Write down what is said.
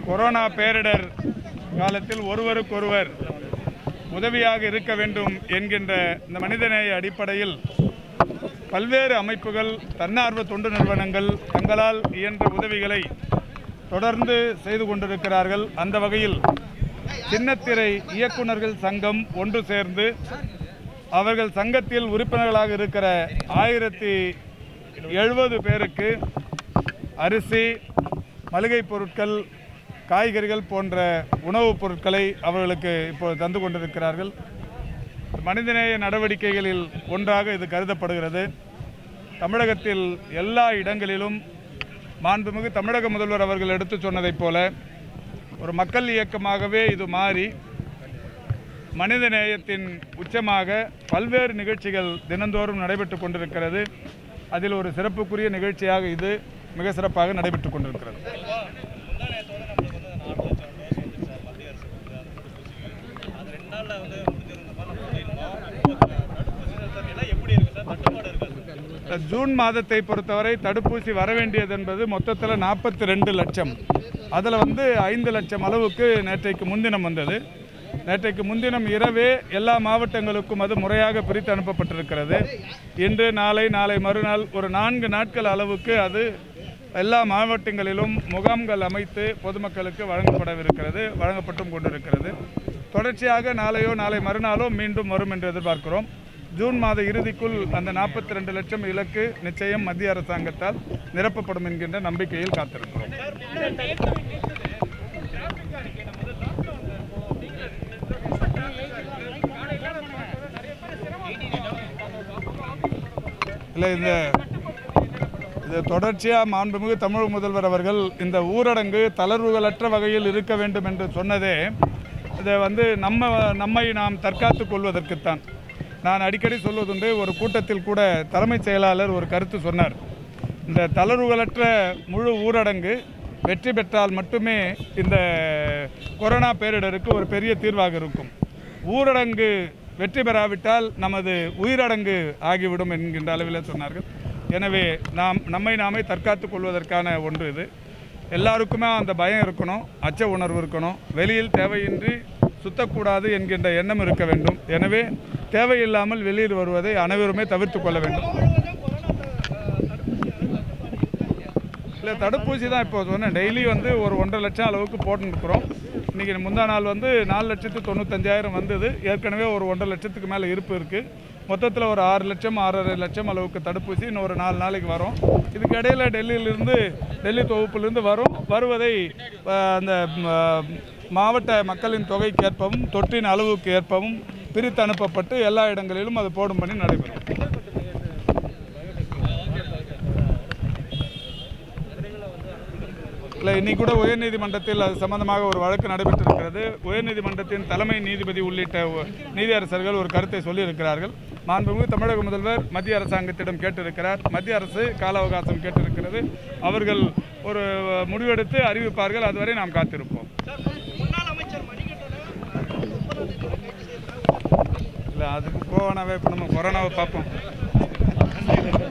corona பேரிடர் காலத்தில் ஒருவருக்கொருவர் உதவியாக இருக்க வேண்டும் என்கின்ற இந்த மனிதநேய அடிப்படையில் பல்வேறு அமைப்புகள் தன்னார்வ தொண்டு நிறுவனங்கள் தங்களால் இயன்ற உதவிகளை தொடர்ந்து செய்து கொண்டிருக்கிறார்கள் அந்த வகையில் சின்னத்திரை இயக்குனர்கள் சங்கம் ஒன்று சேர்ந்து அவர்கள் சங்கத்தில் உறுப்பினர்களாக இருக்கிற ஆயிரத்தி எழுபது பேருக்கு அரிசி மளிகை பொருட்கள் காய்கறிகள் போன்ற உணவுப் பொருட்களை அவர்களுக்கு இப்போது தந்து கொண்டிருக்கிறார்கள் மனிதநேய நடவடிக்கைகளில் ஒன்றாக இது கருதப்படுகிறது தமிழகத்தில் எல்லா இடங்களிலும் மாண்புமிகு தமிழக முதல்வர் அவர்கள் எடுத்து சொன்னதைப் போல ஒரு மக்கள் இயக்கமாகவே இது மாறி மனித நேயத்தின் உச்சமாக பல்வேறு நிகழ்ச்சிகள் தினந்தோறும் நடைபெற்று கொண்டிருக்கிறது அதில் ஒரு சிறப்புக்குரிய நிகழ்ச்சியாக இது மிக சிறப்பாக நடைபெற்று கொண்டிருக்கிறது ஜூன் மாதத்தை பொறுத்தவரை தடுப்பூசி வர வேண்டியது என்பது மொத்தத்தில் நாற்பத்தி ரெண்டு லட்சம் அதில் வந்து ஐந்து லட்சம் அளவுக்கு நேற்றைக்கு முன்தினம் வந்தது நேற்றைக்கு முன்தினம் இரவே எல்லா மாவட்டங்களுக்கும் அது முறையாக பிரித்து அனுப்பப்பட்டிருக்கிறது இன்று நாளை நாளை மறுநாள் ஒரு நான்கு நாட்கள் அளவுக்கு அது எல்லா மாவட்டங்களிலும் முகாம்கள் அமைத்து பொதுமக்களுக்கு வழங்கப்படவிருக்கிறது வழங்கப்பட்டும் கொண்டிருக்கிறது தொடர்ச்சியாக நாளையோ நாளை மறுநாளோ மீண்டும் வரும் என்று எதிர்பார்க்கிறோம் ஜூன் மாத இறுதிக்குள் அந்த நாற்பத்தி ரெண்டு லட்சம் இலக்கு நிச்சயம் மத்திய அரசாங்கத்தால் நிரப்பப்படும் என்கின்ற நம்பிக்கையில் காத்திருக்கிறோம் இல்லை இந்த இது தொடர்ச்சியாக மாண்புமிகு தமிழக முதல்வர் அவர்கள் இந்த ஊரடங்கு தளர்வுகளற்ற வகையில் இருக்க வேண்டும் என்று சொன்னதே இதை வந்து நம்ம நம்மை நாம் தற்காத்துக் கொள்வதற்குத்தான் நான் அடிக்கடி சொல்வதுண்டு ஒரு கூட்டத்தில் கூட தலைமைச் செயலாளர் ஒரு கருத்து சொன்னார் இந்த தளர்வுகளற்ற முழு ஊரடங்கு வெற்றி பெற்றால் மட்டுமே இந்த கொரோனா பேரிடருக்கு ஒரு பெரிய தீர்வாக இருக்கும் ஊரடங்கு வெற்றி பெறாவிட்டால் நமது உயிரடங்கு ஆகிவிடும் என்கின்ற அளவில் சொன்னார்கள் எனவே நாம் நம்மை நாமே தற்காத்துக் கொள்வதற்கான ஒன்று இது எல்லாருக்குமே அந்த பயம் இருக்கணும் அச்ச உணர்வு இருக்கணும் வெளியில் தேவையின்றி சுத்தக்கூடாது என்கின்ற எண்ணம் இருக்க வேண்டும் எனவே தேவையில்லாமல் வெளியில் வருவதை அனைவருமே தவிர்த்து கொள்ள வேண்டும் இல்லை தடுப்பூசி தான் இப்போ சொன்னேன் டெய்லி வந்து ஒரு ஒன்றரை லட்சம் அளவுக்கு போட்டுருக்குறோம் இன்றைக்கி முந்தா நாள் வந்து நாலு லட்சத்து தொண்ணூத்தஞ்சாயிரம் வந்தது ஏற்கனவே ஒரு ஒன்றரை லட்சத்துக்கு மேலே இருப்பு இருக்குது மொத்தத்தில் ஒரு ஆறு லட்சம் ஆறரை லட்சம் அளவுக்கு தடுப்பூசி இன்னும் ஒரு நாலு நாளைக்கு வரும் இதுக்கு இடையில டெல்லியிலிருந்து டெல்லி தொகுப்பிலிருந்து வரும் வருவதை அஹ், அந்த ம, மாவட்ட மக்களின் தொகைக்கு ஏற்பவும் தொற்றின் அளவுக்கு ஏற்பவும் பிரித்து அனுப்பப்பட்டு எல்லா இடங்களிலும் அது போடும் பணி நடைபெறும் இல்லை இன்னைக்கு கூட உயர்நீதிமன்றத்தில் அது சம்பந்தமாக ஒரு வழக்கு நடைபெற்றிருக்கிறது உயர்நீதிமன்றத்தின் தலைமை நீதிபதி உள்ளிட்ட ஒ- நீதியரசர்கள் ஒரு கருத்தை சொல்லியிருக்கிறார்கள் மாண்புமிகு தமிழக முதல்வர் மத்திய அரசாங்கத்திடம் கேட்டிருக்கிறார் மத்திய அரசு கால அவகாசம் கேட்டிருக்கிறது அவர்கள் ஒரு முடிவெடுத்து அறிவிப்பார்கள் அதுவரை நாம் காத்திருப்போம் இல்லை அதுக்கு போவானாவே இப்போ நம்ம கொரோனாவை பார்ப்போம்